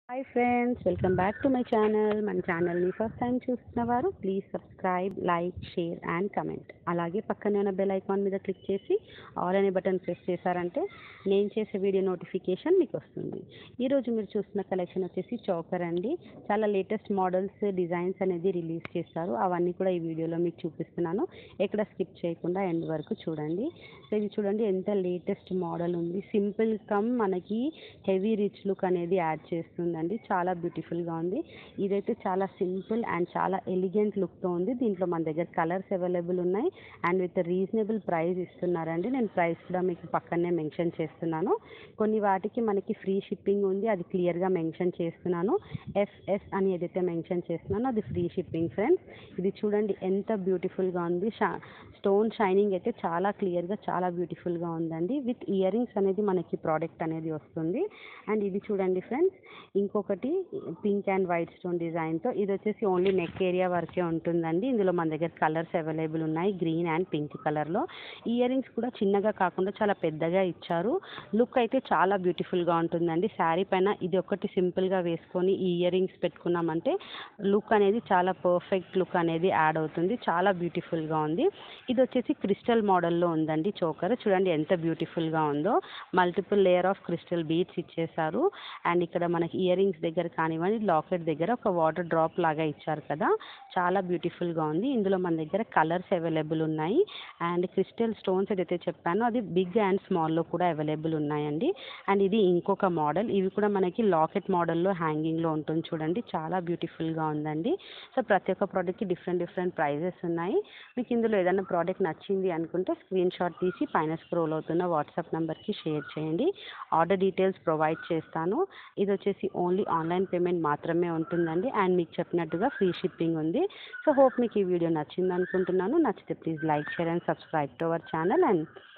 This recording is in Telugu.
hi friends welcome back to my channel మన ఛానల్ని ఫస్ట్ టైం చూస్తున్న వారు please subscribe like share and comment అలాగే పక్కనే ఉన్న బెల్ ఐకాన్ మీద క్లిక్ చేసి ఆల్ అనే బటన్ ప్రెస్ చేశారంటే నేను చేసే వీడియో నోటిఫికేషన్ మీకు వస్తుంది ఈరోజు మీరు చూస్తున్న కలెక్షన్ వచ్చేసి చౌకర్ అండి చాలా లేటెస్ట్ మోడల్స్ డిజైన్స్ అనేది రిలీజ్ చేశారు అవన్నీ కూడా ఈ వీడియోలో మీకు చూపిస్తున్నాను ఎక్కడ స్కిప్ చేయకుండా ఎండ్ వరకు చూడండి సో ఇది చూడండి ఎంత లేటెస్ట్ మోడల్ ఉంది సింపుల్ కమ్ మనకి హెవీ రిచ్ లుక్ అనేది యాడ్ చేస్తుందండి చాలా బ్యూటిఫుల్గా ఉంది ఇదైతే చాలా సింపుల్ అండ్ చాలా ఎలిగెంట్ లుక్తో ఉంది దీంట్లో మన దగ్గర కలర్స్ అవైలబుల్ ఉన్నాయి అండ్ విత్ రీజనబుల్ ప్రైస్ ఇస్తున్నారండి నేను ప్రైస్ కూడా మీకు పక్కనే మెన్షన్ చేస్తున్నాను కొన్ని వాటికి మనకి ఫ్రీ షిప్పింగ్ ఉంది అది క్లియర్గా మెన్షన్ చేస్తున్నాను ఎఫ్ఎస్ అని ఏదైతే మెన్షన్ చేస్తున్నానో అది ఫ్రీ షిప్పింగ్ ఫ్రెండ్స్ ఇది చూడండి ఎంత బ్యూటిఫుల్గా ఉంది షా స్టోన్ షైనింగ్ అయితే చాలా క్లియర్గా చాలా బ్యూటిఫుల్గా ఉందండి విత్ ఇయర్ రింగ్స్ అనేది మనకి ప్రోడక్ట్ అనేది వస్తుంది అండ్ ఇది చూడండి ఫ్రెండ్స్ ఇంకొకటి పింక్ అండ్ వైట్ స్టోన్ డిజైన్తో ఇది వచ్చేసి ఓన్లీ నెక్ ఏరియా వరకే ఉంటుందండి ఇందులో మన దగ్గర కలర్స్ అవైలబుల్ ఉన్నాయి గ్రీన్ అండ్ పింక్ కలర్లో ఇయర్ రింగ్స్ కూడా చిన్నగా కాకుండా చాలా పెద్దగా ఇచ్చారు లుక్ అయితే చాలా బ్యూటిఫుల్గా ఉంటుందండి శారీ పైన ఇది ఒకటి సింపుల్గా వేసుకొని ఈ ఇయర్ రింగ్స్ పెట్టుకున్నామంటే లుక్ అనేది చాలా పర్ఫెక్ట్ లుక్ అనేది యాడ్ అవుతుంది చాలా బ్యూటిఫుల్గా ఉంది ఇది వచ్చేసి క్రిస్టల్ మోడల్లో ఉందండి చోకర్ చూడండి ఎంత బ్యూటిఫుల్గా ఉందో multiple layer of crystal beads ఇచ్చేసారు అండ్ ఇక్కడ మనకి ఇయర్ రింగ్స్ దగ్గర కానివ్వండి లాకెట్ దగ్గర ఒక వాటర్ డ్రాప్ లాగా ఇచ్చారు కదా చాలా బ్యూటిఫుల్గా ఉంది ఇందులో మన దగ్గర కలర్స్ అవైలబుల్ ఉన్నాయి అండ్ క్రిస్టల్ స్టోన్స్ ఏదైతే చెప్పానో అది బిగ్ అండ్ స్మాల్లో కూడా అవైలబుల్ ఉన్నాయండి అండ్ ఇది ఇంకొక మోడల్ ఇవి కూడా మనకి లాకెట్ మోడల్లో హ్యాంగింగ్లో ఉంటుంది చూడండి చాలా బ్యూటిఫుల్గా ఉందండి సో ప్రతి ఒక్క ప్రోడక్ట్కి డిఫరెంట్ డిఫరెంట్ ప్రైజెస్ ఉన్నాయి మీకు ఇందులో ఏదైనా ప్రోడక్ట్ నచ్చింది అనుకుంటే స్క్రీన్ షాట్ తీసి పైన స్క్రోల్ అవుతున్న వాట్సాప్ నెంబర్కి షేర్ చేయండి ఆర్డర్ డీటెయిల్స్ ప్రొవైడ్ చేస్తాను ఇది వచ్చేసి ఓన్లీ ఆన్లైన్ పేమెంట్ మాత్రమే ఉంటుందండి అండ్ మీకు చెప్పినట్టుగా ఫ్రీ షిప్పింగ్ ఉంది సో హోప్ మీకు ఈ వీడియో నచ్చింది అనుకుంటున్నాను నచ్చితే please like share and subscribe to our channel and